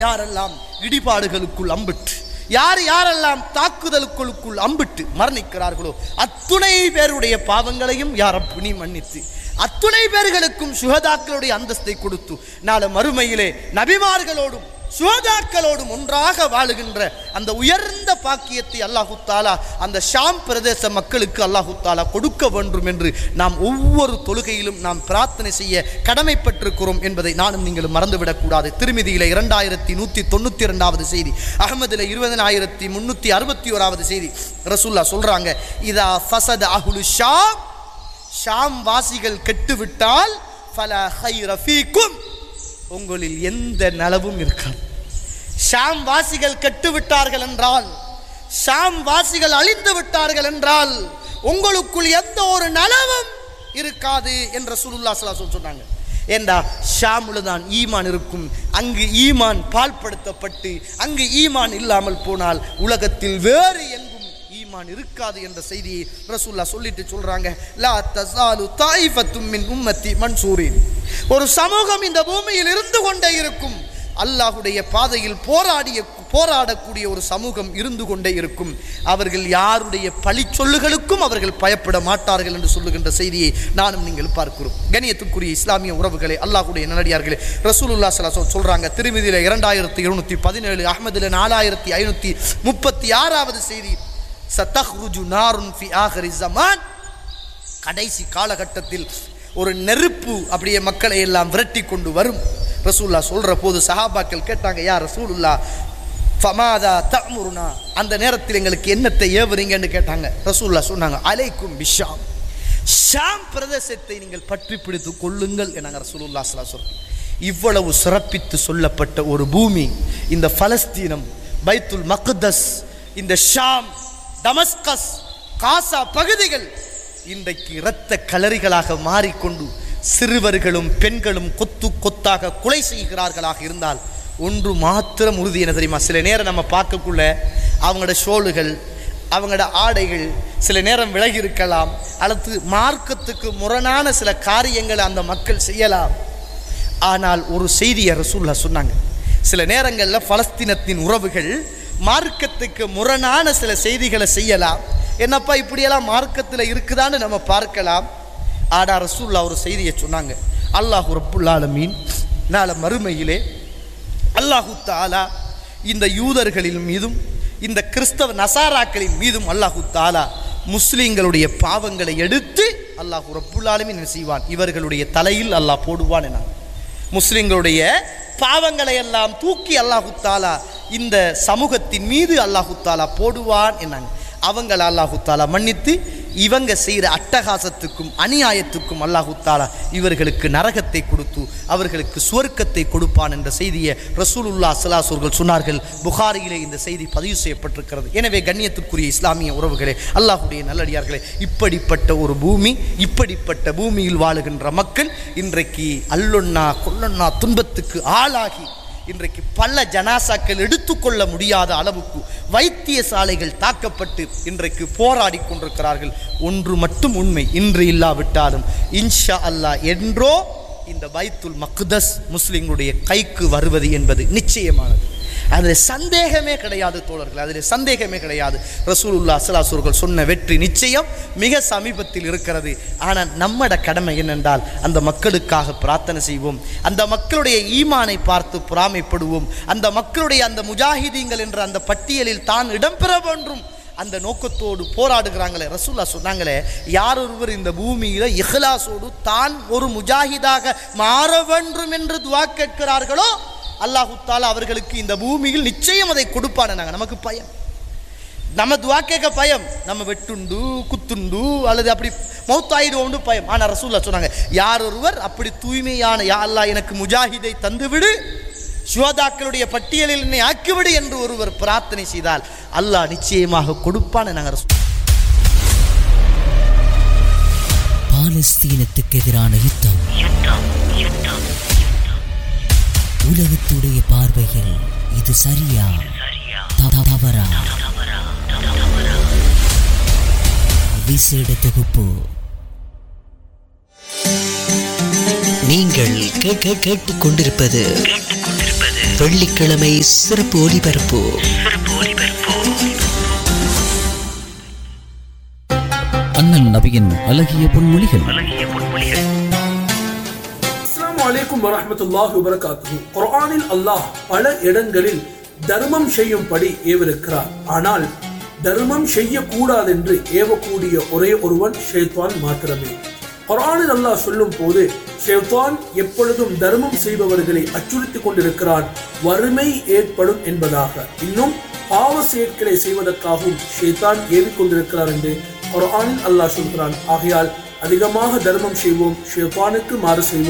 யாரெல்லாம் இடிபாடுகளுக்குள் அம்பிட்டு யார் யாரெல்லாம் தாக்குதலுக்குள்ளுக்குள் அம்பிட்டு மரணிக்கிறார்களோ அத்துணை பேருடைய பாவங்களையும் யாரப்பு நீ மன்னித்து அத்துணை பேர்களுக்கும் சுகதாக்களுடைய அந்தஸ்தை கொடுத்து நாளை மறுமையிலே நபிமார்களோடும் சுகதாக்களோடும் ஒன்றாக வாழுகின்ற அந்த உயர்ந்த பாக்கியத்தை அல்லாஹு தாலா அந்த ஷாம் பிரதேச மக்களுக்கு அல்லாஹு தாலா கொடுக்க வேண்டும் என்று நாம் ஒவ்வொரு தொழுகையிலும் நாம் பிரார்த்தனை செய்ய கடமைப்பட்டிருக்கிறோம் என்பதை நானும் நீங்களும் மறந்துவிடக்கூடாது திருமதியில இரண்டாயிரத்தி நூற்றி தொண்ணூற்றி இரண்டாவது செய்தி அகமதுல இருபதனாயிரத்தி முன்னூற்றி அறுபத்தி ஓராவது செய்தி ரசூல்லா சொல்றாங்க இதா ஃபசத் அஹுலு ஷாம் ஷாம் வாசிகள் கெட்டுவிட்டால் ஃபல ஹைர ஃபீக்கும் உங்களில் எந்த நலவும் இருக்காது ஷாம் வாசிகள் கெட்டு விட்டார்கள் என்றால் ஷாம் வாசிகள் அழிந்து விட்டார்கள் என்றால் உங்களுக்குள் எந்த ஒரு நலவும் இருக்காது என்ற சுருல்லா சலாசல் சொன்னாங்க ஏண்டா ஷாமுல தான் ஈமான் இருக்கும் அங்கு ஈமான் பால்படுத்தப்பட்டு அங்கு ஈமான் இல்லாமல் போனால் உலகத்தில் வேறு எங்கும் ஈமான் இருக்காது என்ற செய்தியை ரசூல்லா சொல்லிட்டு சொல்றாங்க லா தஸாலு தாயிஃபத்தும் மின் உம்மத்தி மன்சூரின் ஒரு சமூகம் இந்த பூமியில் இருந்து கொண்டே இருக்கும் அல்லாஹுடைய பாதையில் போராடிய போராடக்கூடிய ஒரு சமூகம் இருந்து கொண்டே இருக்கும் அவர்கள் யாருடைய பழி சொல்லுகளுக்கும் அவர்கள் பயப்பட மாட்டார்கள் என்று சொல்லுகின்ற செய்தியை நானும் நீங்கள் பார்க்கிறோம் கணியத்துக்குரிய இஸ்லாமிய உறவுகளே அல்லாஹுடைய நல்லடியார்களே ரசூலுல்லா சலாசோ சொல்றாங்க திருமதியில இரண்டாயிரத்தி இருநூத்தி பதினேழு அஹமதுல நாலாயிரத்தி ஐநூத்தி முப்பத்தி ஆறாவது செய்தி சத்தஹ்ருஜு நாருன் ஃபி ஆஹரி ஜமான் கடைசி காலகட்டத்தில் ஒரு நெருப்பு அப்படியே மக்களை எல்லாம் விரட்டி கொண்டு வரும் ரசூல்லா சொல்ற போது சஹாபாக்கள் கேட்டாங்க யார் ரசூலுல்லா ஃபமாதா தமுருனா அந்த நேரத்தில் எங்களுக்கு என்னத்தை ஏவுறீங்கன்னு கேட்டாங்க ரசூல்லா சொன்னாங்க அலைக்கும் பிஷாம் ஷாம் பிரதேசத்தை நீங்கள் பற்றி பிடித்து கொள்ளுங்கள் என்னாங்க ரசூலுல்லா சலா சொல்றேன் இவ்வளவு சிறப்பித்து சொல்லப்பட்ட ஒரு பூமி இந்த பலஸ்தீனம் பைத்துல் மக்தஸ் இந்த ஷாம் டமஸ்கஸ் காசா பகுதிகள் இன்றைக்கு இரத்த கலரிகளாக மாறிக்கொண்டு சிறுவர்களும் பெண்களும் கொத்து கொத்தாக கொலை செய்கிறார்களாக இருந்தால் ஒன்று மாத்திரம் உறுதி என்ன தெரியுமா சில நேரம் நம்ம பார்க்கக்குள்ள அவங்களோட ஷோலுகள் அவங்களோட ஆடைகள் சில நேரம் விலகி இருக்கலாம் அல்லது மார்க்கத்துக்கு முரணான சில காரியங்களை அந்த மக்கள் செய்யலாம் ஆனால் ஒரு செய்தியை ரசூல்லா சொன்னாங்க சில நேரங்களில் பலஸ்தீனத்தின் உறவுகள் மார்க்கத்துக்கு முரணான சில செய்திகளை செய்யலாம் என்னப்பா இப்படியெல்லாம் மார்க்கத்தில் இருக்குதான்னு நம்ம பார்க்கலாம் ஆடா ரசூல்லா ஒரு செய்தியை சொன்னாங்க அல்லாஹு ரப்புல்லாலமீன் நாளை மறுமையிலே அல்லாஹு தாலா இந்த யூதர்களின் மீதும் இந்த கிறிஸ்தவ நசாராக்களின் மீதும் அல்லாஹு தாலா முஸ்லீம்களுடைய பாவங்களை எடுத்து அல்லாஹு ரப்புல்லாலுமே என்ன செய்வான் இவர்களுடைய தலையில் அல்லாஹ் போடுவான் என முஸ்லிம்களுடைய பாவங்களை எல்லாம் தூக்கி அல்லாஹு தாலா இந்த சமூகத்தின் மீது அல்லாஹு தாலா போடுவான் என்னாங்க அவங்கள அல்லாஹு தாலா மன்னித்து இவங்க செய்கிற அட்டகாசத்துக்கும் அநியாயத்துக்கும் அல்லாஹு தாலா இவர்களுக்கு நரகத்தை கொடுத்து அவர்களுக்கு சுவர்க்கத்தை கொடுப்பான் என்ற செய்தியை ரசூலுல்லா சலாசூர்கள் சொன்னார்கள் புகாரியிலே இந்த செய்தி பதிவு செய்யப்பட்டிருக்கிறது எனவே கண்ணியத்துக்குரிய இஸ்லாமிய உறவுகளே அல்லாஹுடைய நல்லடியார்களே இப்படிப்பட்ட ஒரு பூமி இப்படிப்பட்ட பூமியில் வாழுகின்ற மக்கள் இன்றைக்கு அல்லொன்னா கொல்லொன்னா துன்பத்துக்கு ஆளாகி இன்றைக்கு பல ஜனாசாக்கள் எடுத்துக்கொள்ள முடியாத அளவுக்கு வைத்தியசாலைகள் தாக்கப்பட்டு இன்றைக்கு போராடி கொண்டிருக்கிறார்கள் ஒன்று மட்டும் உண்மை இன்று இல்லாவிட்டாலும் இன்ஷா அல்லாஹ் என்றோ இந்த பைத்துல் மக்தஸ் முஸ்லிம்களுடைய கைக்கு வருவது என்பது நிச்சயமானது அதில் சந்தேகமே கிடையாது தோழர்கள் அதில் சந்தேகமே கிடையாது ரசூலுல்லா அசலாசூர்கள் சொன்ன வெற்றி நிச்சயம் மிக சமீபத்தில் இருக்கிறது ஆனால் நம்மட கடமை என்னென்றால் அந்த மக்களுக்காக பிரார்த்தனை செய்வோம் அந்த மக்களுடைய ஈமானை பார்த்து பொறாமைப்படுவோம் அந்த மக்களுடைய அந்த முஜாஹிதீங்கள் என்ற அந்த பட்டியலில் தான் இடம்பெற வேண்டும் அந்த நோக்கத்தோடு போராடுகிறாங்களே ரசூல்லா சொன்னாங்களே யார் ஒருவர் இந்த பூமியில இஹ்லாஸோடு தான் ஒரு முஜாஹிதாக மாற வேண்டும் என்று துவா கேட்கிறார்களோ அல்லாஹு தாலா அவர்களுக்கு இந்த பூமியில் நிச்சயம் அதை கொடுப்பான நாங்கள் நமக்கு பயம் நம்ம துவா கேட்க பயம் நம்ம வெட்டுண்டு குத்துண்டு அல்லது அப்படி மௌத்தாயிடுவோம்னு பயம் ஆனால் ரசூல்லா சொன்னாங்க யார் ஒருவர் அப்படி தூய்மையான யா அல்லாஹ் எனக்கு முஜாஹிதை தந்துவிடு சுவதாக்களுடைய பட்டியலில் என்னை ஆக்கிவிடு என்று ஒருவர் பிரார்த்தனை செய்தால் அல்லாஹ் நிச்சயமாக கொடுப்பான நாங்கள் ரசூ பாலஸ்தீனத்துக்கு எதிரான யுத்தம் உலகத்துடைய பார்வையில் இது சரியா த- தவறா விசேட தொகுப்பு நீங்கள் கே- கே- கேட்டுக் கொண்டிருப்பது வெள்ளிக்கிழமை சிறப்பு ஒலிபரப்பு அண்ணல் நபியின் அழகிய பொன்மொழிகள் அஸ்ஸலாமு அலைக்கும் வரஹ்மத்துல்லாஹி வபரகாத்துஹு குர்ஆனில் அல்லாஹ் பல இடங்களில் தர்மம் செய்யும்படி ஏவிருக்கிறார் ஆனால் தர்மம் செய்யக்கூடாது என்று ஏவக்கூடிய ஒரே ஒருவன் ஷேத்வான் மாத்திரமே குர்ஆனில் அல்லாஹ் சொல்லும் போது ஷேத்வான் எப்பொழுதும் தர்மம் செய்பவர்களை அச்சுறுத்திக் கொண்டிருக்கிறான் வறுமை ஏற்படும் என்பதாக இன்னும் பாவ செயற்களை செய்வதற்காகவும் ஷேத்தான் ஏவிக் கொண்டிருக்கிறார் என்று குர்ஆனில் அல்லாஹ் சொல்கிறான் ஆகையால் அதிகமாக தர்மம் செய்வோம் ஷேத்தானுக்கு மாறு செய்வோம்